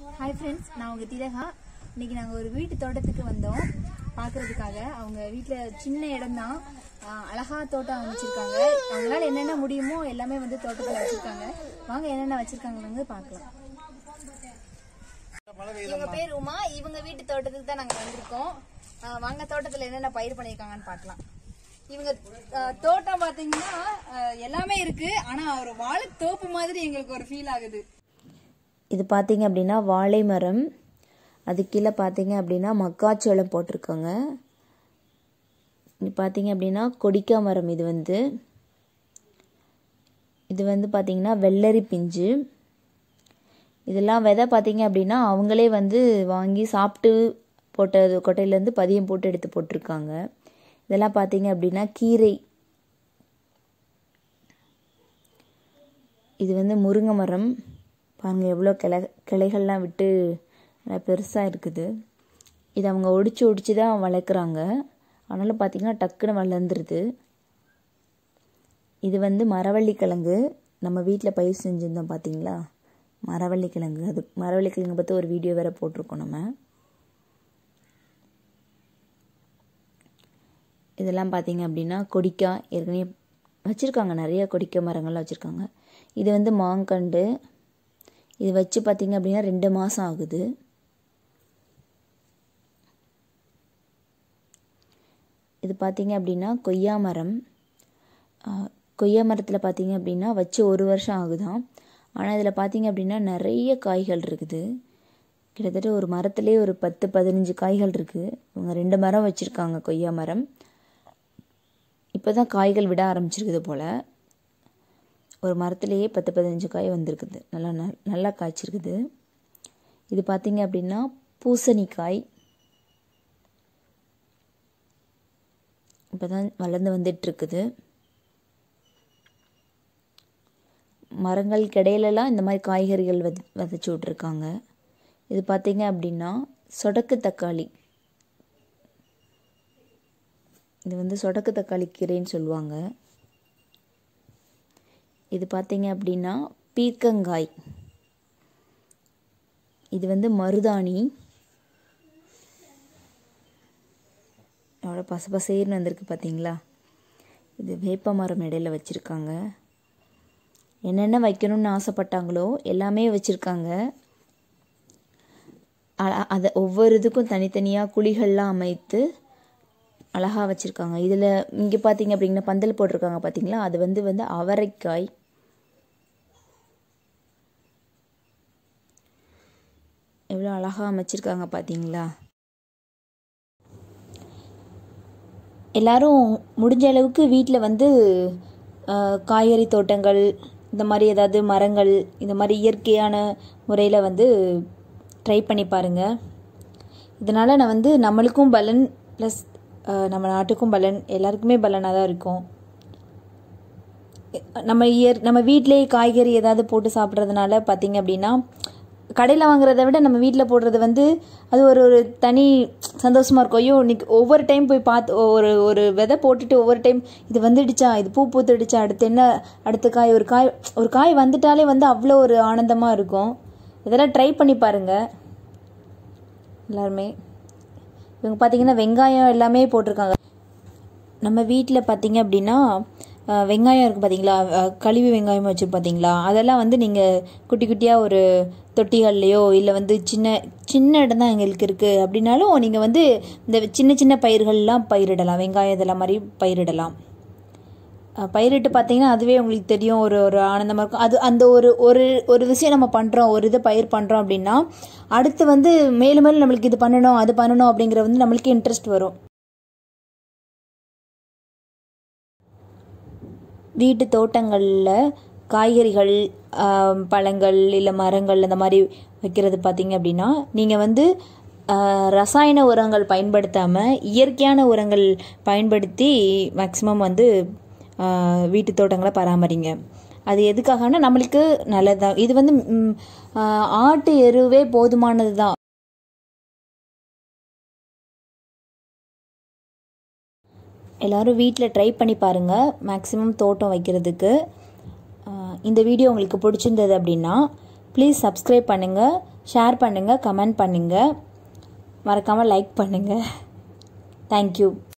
hi friends நான் உங்க திலகா இன்னைக்கு நாங்கள் ஒரு வீட்டு தோட்டத்துக்கு வந்தோம் பார்க்கறதுக்காக அவங்க வீட்டில் சின்ன இடம் தான் அழகா தோட்டம் அமைச்சிருக்காங்க அவங்களால என்னென்ன முடியுமோ எல்லாமே வந்து தோட்டத்தில் வச்சிருக்காங்க வாங்க என்னென்ன வச்சிருக்காங்கன்னு பார்க்கலாம் இவங்க பேர் உமா இவங்க வீட்டு தோட்டத்துக்கு தான் நாங்கள் வந்திருக்கோம் ஆ, வாங்க தோட்டத்தில் என்னென்ன பயிர் பண்ணியிருக்காங்கன்னு பார்க்கலாம் இவங்க ஆ, தோட்டம் பார்த்தீங்கன்னா ஆ, எல்லாமே இருக்கு ஆனா ஒரு வாழை தோப்பு மாதிரி எங்களுக்கு ஒரு ஃபீல் ஆகுது இது பார்த்தீங்க அப்படின்னா வாழை மரம் அது கீழே பார்த்தீங்க அப்படின்னா மக்காச்சோளம் போட்டிருக்காங்க இது பார்த்தீங்க அப்படின்னா கொடிக்கா மரம் இது வந்து இது வந்து பார்த்தீங்கன்னா வெள்ளரி பிஞ்சு இதெல்லாம் விதை பார்த்தீங்க அப்படின்னா அவங்களே வந்து வாங்கி சாப்பிட்டு போட்டது கொட்டையிலேருந்து பதியம் போட்டு எடுத்து போட்டிருக்காங்க இதெல்லாம் பார்த்தீங்க அப்படின்னா கீரை இது வந்து முருங்கை மரம் பாருங்க எவ்வளோ கிளை கிளைகள்லாம் விட்டு நல்லா பெருசாக இருக்குது இது அவங்க ஒடிச்சு ஒடிச்சு தான் வளர்க்குறாங்க அதனால பார்த்தீங்கன்னா டக்குன்னு வளர்ந்துருது இது வந்து மரவள்ளி கிழங்கு நம்ம வீட்டில் பயிர் செஞ்சுருந்தோம் பார்த்தீங்களா மரவள்ளி கிழங்கு அது மரவள்ளி கிழங்கு பற்றி ஒரு வீடியோ வேற போட்டிருக்கோம் நம்ம இதெல்லாம் பார்த்தீங்க அப்படின்னா கொடிக்கா ஏற்கனவே வச்சுருக்காங்க நிறைய கொடிக்கா மரங்கள்லாம் வச்சுருக்காங்க இது வந்து மாங்கண்டு இது வச்சு பார்த்தீங்க அப்படின்னா ரெண்டு மாதம் ஆகுது இது பார்த்தீங்க அப்படின்னா கொய்யா மரம் ஆ, கொய்யா மரத்தில் பார்த்தீங்க அப்படின்னா வச்சு ஒரு வருஷம் ஆகுதாம் ஆனால் இதில் பார்த்தீங்க அப்படின்னா நிறைய காய்கள் இருக்குது கிட்டத்தட்ட ஒரு மரத்துலேயே ஒரு பத்து பதினஞ்சு காய்கள் இருக்குது இவங்க ரெண்டு மரம் வச்சுருக்காங்க கொய்யா மரம் இப்போ தான் காய்கள் விட ஆரம்பிச்சிருக்குது போல் ஒரு மரத்துலேயே பத்து பதினஞ்சு காய் வந்திருக்குது நல்லா நல் நல்லா காய்ச்சிருக்குது இது பார்த்தீங்க அப்படின்னா பூசணிக்காய் இப்போ தான் வளர்ந்து வந்துட்டுருக்குது மரங்களுக்கு இடையிலலாம் இந்த மாதிரி காய்கறிகள் வித விதைச்சி விட்ருக்காங்க இது பார்த்தீங்க அப்படின்னா சொடக்கு தக்காளி இது வந்து சொடக்கு தக்காளி கீரைன்னு சொல்லுவாங்க இது பார்த்தீங்க அப்படின்னா பீர்க்கங்காய் இது வந்து மருதாணி எவ்வளோ பச பசேர்னு வந்திருக்கு பார்த்தீங்களா இது வேப்ப மரம் இடையில வச்சுருக்காங்க என்னென்ன வைக்கணும்னு ஆசைப்பட்டாங்களோ எல்லாமே வச்சுருக்காங்க அதை ஒவ்வொரு இதுக்கும் தனித்தனியாக குழிகள்லாம் அமைத்து அழகாக வச்சுருக்காங்க இதில் இங்கே பார்த்தீங்க அப்படிங்கன்னா பந்தல் போட்டிருக்காங்க பார்த்தீங்களா அது வந்து வந்து அவரைக்காய் எவ்வளோ அழகாக அமைச்சிருக்காங்க பார்த்தீங்களா எல்லாரும் முடிஞ்ச அளவுக்கு வீட்டில் வந்து அஹ், காய்கறி தோட்டங்கள் இந்த மாதிரி ஏதாவது மரங்கள் இந்த மாதிரி இயற்கையான முறையில் வந்து ட்ரை பண்ணி பாருங்கள் இதனால் நான் வந்து நம்மளுக்கும் பலன் ப்ளஸ் நம்ம நாட்டுக்கும் பலன் எல்லாருக்குமே பலனாக தான் இருக்கும் நம்ம இயற் நம்ம வீட்டிலேயே காய்கறி ஏதாவது போட்டு சாப்பிட்றதுனால பார்த்தீங்க அப்படின்னா கடையில் வாங்குறத விட நம்ம வீட்டில் போடுறது வந்து அது ஒரு ஒரு தனி சந்தோஷமா இருக்கும் ஐயோ இன்னைக்கு ஒவ்வொரு டைம் போய் பார்த்து ஒரு ஒரு விதை போட்டுட்டு ஒவ்வொரு டைம் இது வந்துடுச்சா இது பூ பூத்துடுச்சா அடுத்து என்ன அடுத்த காய் ஒரு காய் ஒரு காய் வந்துட்டாலே வந்து அவ்வளோ ஒரு ஆனந்தமாக இருக்கும் இதெல்லாம் ட்ரை பண்ணி பாருங்க எல்லாருமே இவங்க பார்த்தீங்கன்னா வெங்காயம் எல்லாமே போட்டிருக்காங்க நம்ம வீட்டில் பார்த்தீங்க அப்படின்னா அஹ், வெங்காயம் இருக்குது பார்த்தீங்களா அஹ், கழுவி வெங்காயம் வச்சு பார்த்தீங்களா அதெல்லாம் வந்து நீங்கள் குட்டி குட்டியாக ஒரு தொட்டிகள்லையோ இல்லை வந்து சின்ன சின்ன இடம் தான் எங்களுக்கு இருக்குது அப்படின்னாலும் நீங்கள் வந்து இந்த சின்ன சின்ன பயிர்கள்லாம் பயிரிடலாம் வெங்காயம் இதெல்லாம் மாதிரி பயிரிடலாம் அஹ், பயிரிட்டு பார்த்தீங்கன்னா அதுவே உங்களுக்கு தெரியும் ஒரு ஒரு ஆனந்தமாக இருக்கும் அது அந்த ஒரு ஒரு ஒரு விஷயம் நம்ம பண்ணுறோம் ஒரு இதை பயிர் பண்ணுறோம் அப்படின்னா அடுத்து வந்து மேலும் மேலும் நம்மளுக்கு இது பண்ணணும் அது பண்ணணும் அப்படிங்கிற வந்து நம்மளுக்கு இன்ட்ரெஸ்ட் வரும் வீட்டு தோட்டங்களில் காய்கறிகள் ஆம், பழங்கள் இல்லை மரங்கள் அந்த மாதிரி வைக்கிறது பார்த்தீங்க அப்படின்னா நீங்கள் வந்து ஆ, ரசாயன உரங்கள் பயன்படுத்தாமல் இயற்கையான உரங்கள் பயன்படுத்தி மேக்ஸிமம் வந்து ஆ, வீட்டு தோட்டங்களை பராமரிங்க அது எதுக்காகனா நம்மளுக்கு நல்லதுதான் இது வந்து ம், ஆ, ஆட்டு எருவே போதுமானது தான் எல்லாரும் வீட்டில் ட்ரை பண்ணி பாருங்கள் மேக்ஸிமம் தோட்டம் வைக்கிறதுக்கு ஆஹ் இந்த வீடியோ உங்களுக்கு பிடிச்சிருந்தது அப்படின்னா ப்ளீஸ் சப்ஸ்கிரைப் பண்ணுங்கள் ஷேர் பண்ணுங்கள் கமெண்ட் பண்ணுங்கள் மறக்காமல் லைக் பண்ணுங்கள் தேங்க்யூ